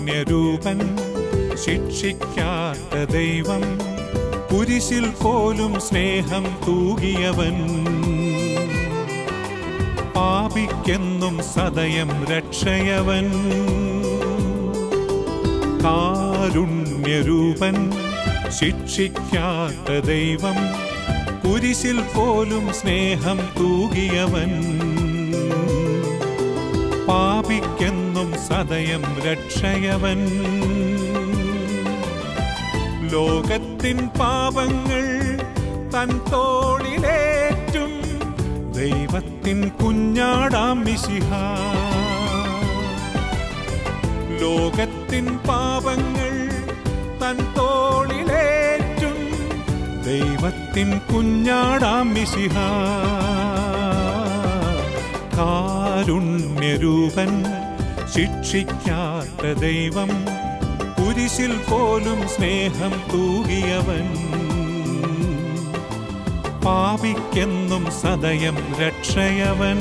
കാരുണ്യരൂപൻ ശിക്ഷിക്കാത്ത ദൈവം കുരിശിൽ പോലും സ്നേഹം തൂകിയവൻ പാപിക്കെന്നും സദയം രക്ഷയവൻ കാരുണ്യരൂപൻ ശിക്ഷിക്കാത്ത ദൈവം കുരിശിൽ പോലും സ്നേഹം തൂകിയവൻ പാപിക്കെന്നും സദയം രക്ഷയവൻ ലോകത്തിൻ പാപങ്ങൾ തൻ തോളിലേറ്റും ദൈവത്തിൻ കുഞ്ഞാടാം മിശിഹ ലോകത്തിൻ പാപങ്ങൾ തൻ തോളിലേറ്റും ദൈവത്തിൻ കുഞ്ഞാടാം മിശിഹ കാരുണ്യരൂപൻ ശിക്ഷിക്കാത്ത ദൈവം കുരിശിൽ പോലും സ്നേഹം തൂകിയവൻ പാപിക്കെന്നും സദയം രക്ഷയവൻ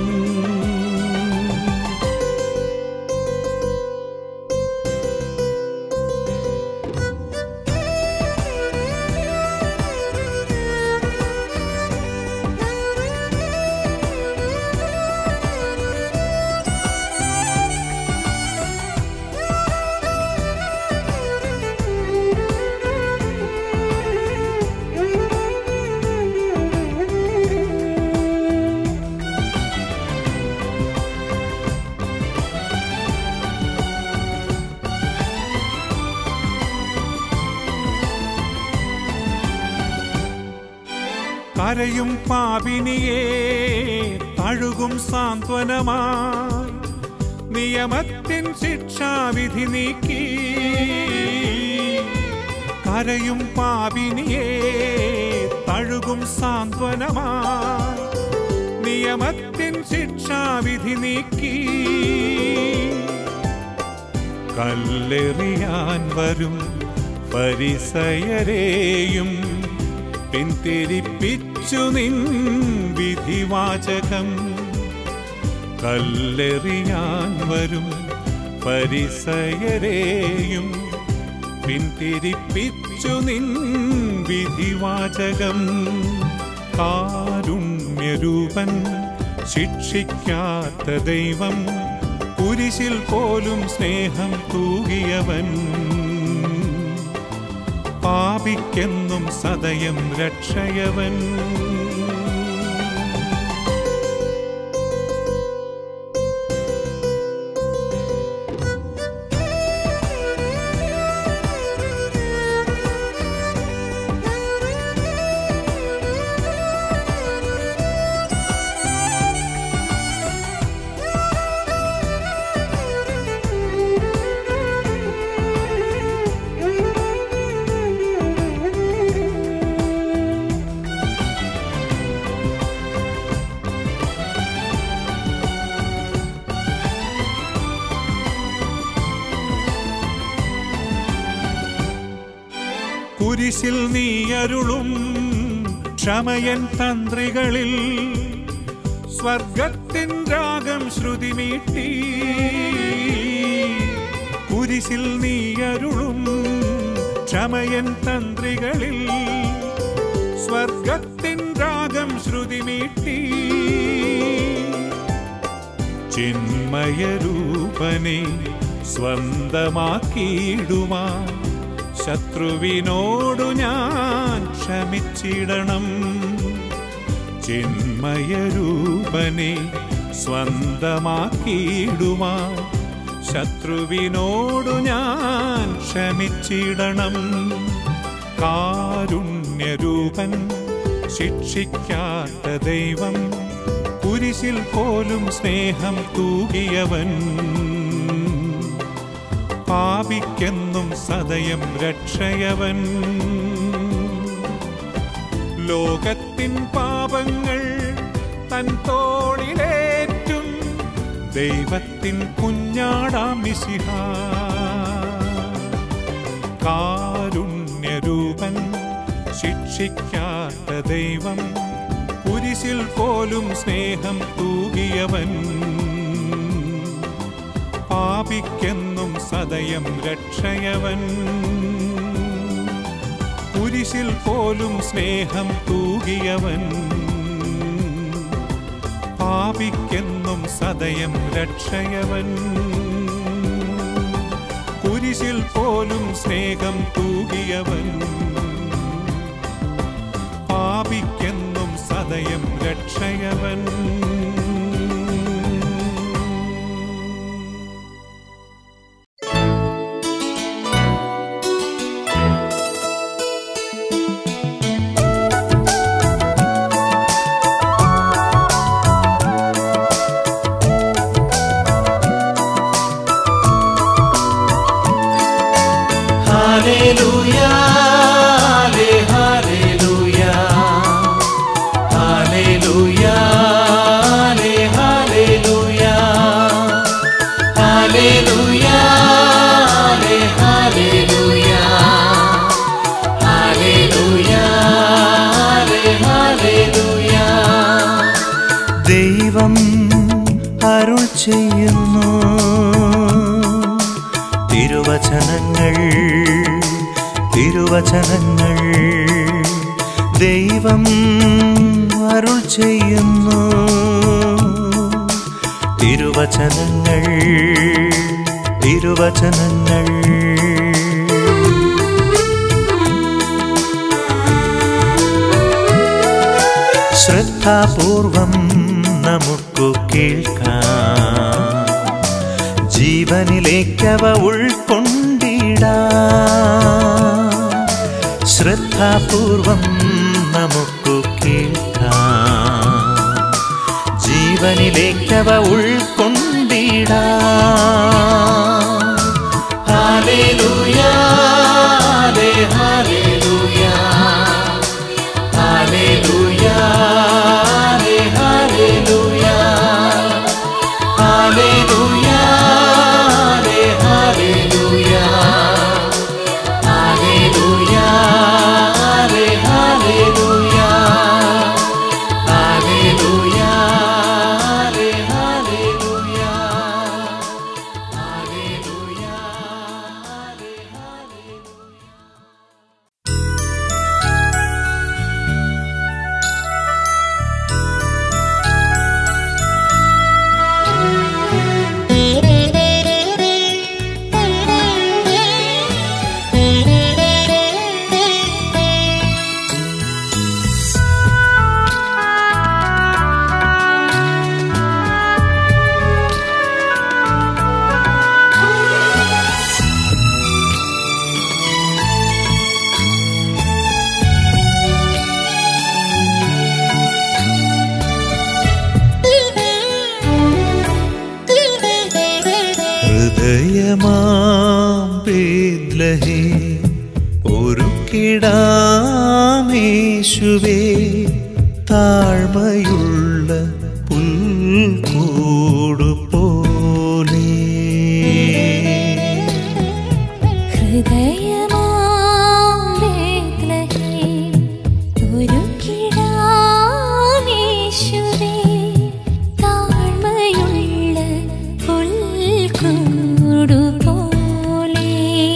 കരയും പാപിനിയെ തഴുകും സാന്ത്വനമായി നിയമത്തിൻ ശിക്ഷാവിധി നീക്കി കരയും പാപിനിയെ തഴുകും സാന്ത്വനമായി നിയമത്തിൻ ശിക്ഷാവിധി നീക്കി കല്ലെറിയാൻ വരും പരിസയരെയും പിന്തിരിപ്പിച്ചു നിൻ വിധിവാചകം കല്ലെറിയാൻ വരും പരിസയരെയും പിന്തിരിപ്പിച്ചു നിൻ വിധിവാചകം കാരുണ്യരൂപൻ ശിക്ഷിക്കാത്ത ദൈവം കുരിശിൽ പോലും സ്നേഹം തൂകിയവൻ പാപിക്കെന്നും സദയം രക്ഷയവൻ കുരിശിൽ നീയരുളും ക്ഷമയൻ തന്ത്രികളിൽ സ്വർഗത്തിൻ രാഗം ശ്രുതി മീട്ടി കുരിശിൽ നീയരുളും ക്ഷമയൻ തന്ത്രികളിൽ സ്വർഗത്തിൻ രാഗം ശ്രുതി മീട്ടി ചിന്മയരൂപനെ സ്വന്തമാക്കിയിടുവാൻ ശത്രുവിനോടു ഞാൻ ക്ഷമിച്ചിടണം ചിന്മയരൂപനെ സ്വന്തമാക്കിയിടുവാൻ ശത്രുവിനോടു ഞാൻ ക്ഷമിച്ചിടണം കാരുണ്യരൂപൻ ശിക്ഷിക്കാത്ത ദൈവം കുരിശിൽ പോലും സ്നേഹം തൂകിയവൻ പാപിക്കെന്നും സദയം രക്ഷയവൻ ലോകത്തിൻ പാപങ്ങൾ തൻ തോളിലേറ്റും ദൈവത്തിൻ കുഞ്ഞാടാം മിശിഹ കാരുണ്യരൂപൻ ശിക്ഷിക്കാത്ത ദൈവം കുരിശിൽ പോലും സ്നേഹം തൂകിയവൻ പാ പാപിക്കെന്നും സദയം രക്ഷയവൻ കുരിശിൽ പോലും സ്നേഹം തൂകിയവൻ പാപിക്കെന്നും സദയം രക്ഷയവൻ കുരിശിൽ പോലും സ്നേഹം തൂകിയവൻ പാപിക്കെന്നും സദയം രക്ഷയവൻ Hallelujah, halle- hallelujah. Hallelujah, halle- hallelujah. Hallelujah, halle- hallelujah. Hallelujah, halle- hallelujah. ദൈവം അരുൾ ചെയ്യുന്നു തിരുവചനങ്ങൾ തിരുവചനങ്ങൾ ദൈവം അരുൾ ചെയ്യുന്നു തിരുവചനങ്ങൾ തിരുവചനങ്ങൾ ശ്രദ്ധാപൂർവം നമുക്കു കേൾക്കാം ജീവനിലേക്കവ ഉൾക്കൊണ്ടിടാം ശ്രദ്ധാപൂർവം നമുക്കു കേൾക്കാം ജീവനിലേക്കവ ഉൾക്കൊണ്ടിടാം ഹാലേലൂയാ ഹാലേ ഹാലേലൂയാ ഹാലേലൂയാ ഹാലേ ഹാലേലൂയാ ഹാലേലൂയാ ഹാലേ ഹാലേലൂയാ ഹാലേലൂയാ ഹാലേ ഹാലേലൂയാ ഹാലേലൂയാ ഹാലേ ഹാലേലൂയാ ഹാലേലൂയാ ഹാലേ ഹാലേലൂയാ ഹൃദയമാം ബേദ്ലഹേ ഒരു കിടാമേശുവേ താഴ്മയുള്ള പുൽക്കൂടു പോലെ ഹൃദയമാം ബേത്ലഹേം ഒരു കിടാമേശുവേ താഴ്മയുള്ള പുൽക്കൂടു പോലെ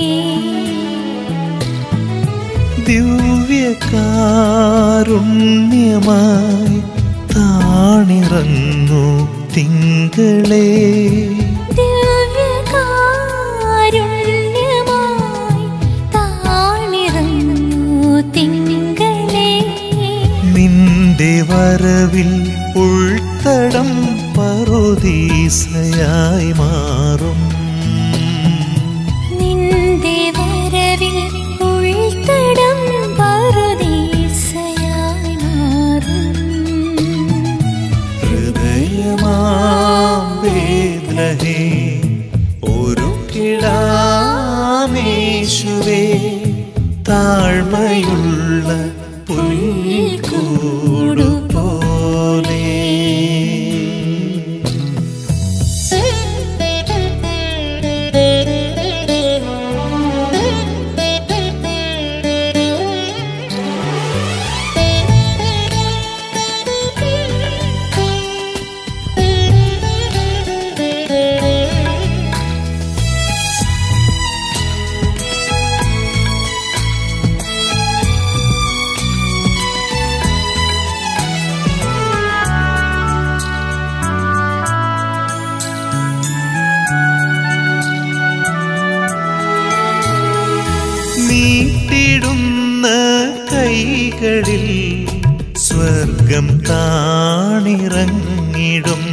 ദിവ്യകാരുണ്യമായി താണിറങ്ങു തിങ്കളേ ദിവ്യകാരുണ്യമായി താണിറങ്ങൂ തിങ്കളേ നിന്റെ വരവിൽ ഉൾത്തടം പറുദീസയായി മാറും നിന്റെ വരവിൽ ഉൾത്തടം പറുദീസയായി മാറും ഹൃദയമാം വേദ്ലഹേ ഒരു കിടാമേശുവേ താഴ്മയുള്ള പുൽക്കൂടു പോലെ വഴികളിൽ സ്വർഗം താണിറങ്ങിടും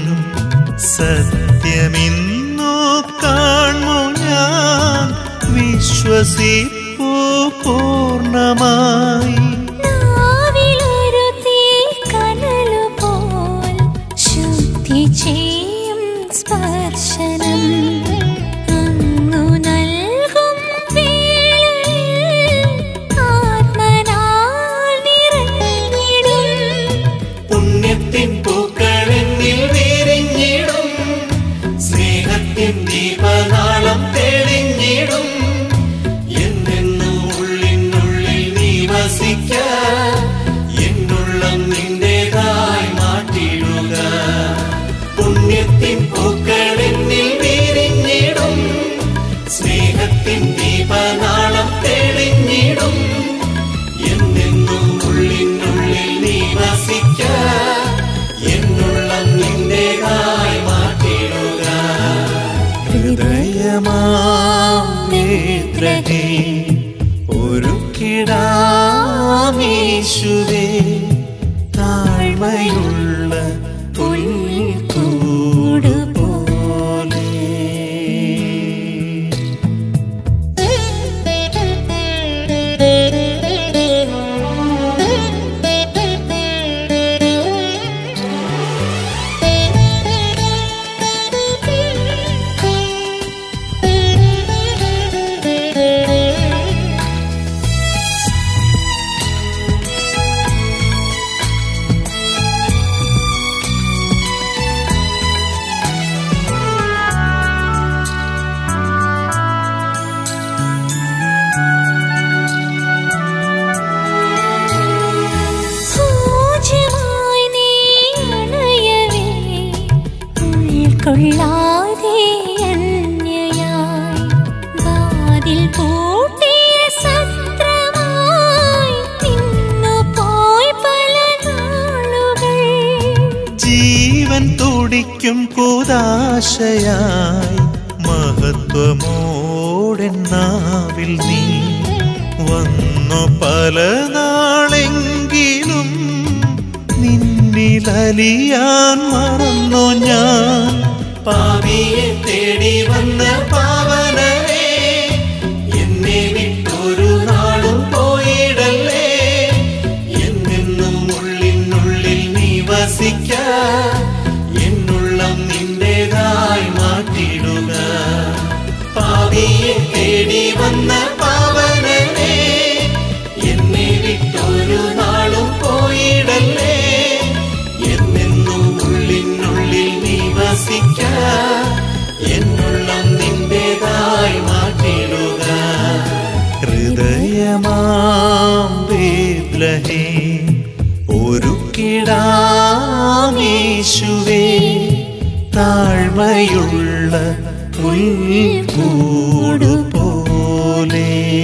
സത്യമിന്നു കാണു ഞാൻ വിശ്വസിപ്പു പൂർണ്ണമായി നാവിലൊരു തീക്കനലുപോൽ ശുദ്ധി ചെയ്യും സ്പർശനം അങ്ങു നൽകും വേളയിൽ ആത്മനാൽ നിറഞ്ഞിടും പുണ്യത്തിൻ പൂക്കളെന്നിൽ വിരിഞ്ഞിടും സ്നേഹത്തിൻ ദീപനാളം തെളിഞ്ഞിടും എന്നെന്നും ഉള്ളിനുള്ളിൽ നീ വസിക്ക എന്നുള്ളം നിന്റേതായി മാറ്റിടുക പുണ്യത്തിൻ പൂക്കളെന്നിൽ വിരിഞ്ഞിടും സ്നേഹത്തിൻ ദീപനാളം തെളിഞ്ഞിടും എന്നെന്നും ഉള്ളിനുള്ളിൽ നീ വസിക്ക എന്നുള്ളം നിന്റേതായി മാറ്റിടുക ഹൃദയമാഗ്രഹേ ഒരു കിടാമേശുവേ താഴ്മയുള്ള പുൽക്കൂട് പോലെ പൂജ്യമായി നീ അണയവേ ഉൾക്കൊള്ളാതെ അന്യയായി വാതിൽ പൂട്ടിയ സത്രമായി നിന്നുപോയി പല നാളുകൾ ജീവൻ തുടിക്കും കൂതാശയായി മഹത്വമോടെന്നാവിൽ നീ വന്നു പല നാളെങ്കിലും നിന്നിലലിയാൻ മറന്നു ഞാൻ പാവിയെ തേടി വന്ന പാവനരേ എന്നെ വിട്ടൊരു നാളും പോയിടല്ലേ എന്നെന്നും ഉള്ളിനുള്ളിൽ നീ വസിക്ക എന്നുള്ളം നിന്റേതായി മാറ്റിടുക പാവിയെ തേടി വന്ന പാവനനെ എന്നെ വിട്ടൊരു നാളും പോയിടല്ലേ എന്നെന്നും ഉള്ളിനുള്ളിൽ നീ വസിക്ക എന്നുള്ളം നിന്റേതായി മാറ്റിടുക ഹൃദയമാം ബേത്ലഹേ ഒരു കിടാമേശുവേ താഴ്മയുള്ള പുൽക്കൂട് പോലെ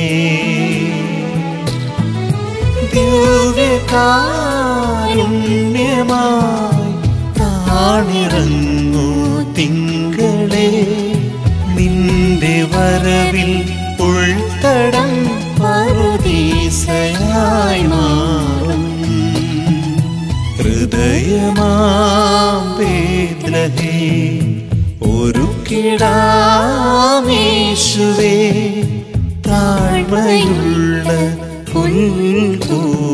ദിവ്യകാരുണ്യമായി താണിറങ്ങൂ തിങ്കളെ നിന്റെ വരവിൽ ഉൾത്തടം പറുദീസയായി മാറും ഹൃദയമാം ബേത്ലഹേ ഒരു കിടാമേശുവേ താഴ്മയുള്ള പുൽക്കൂട്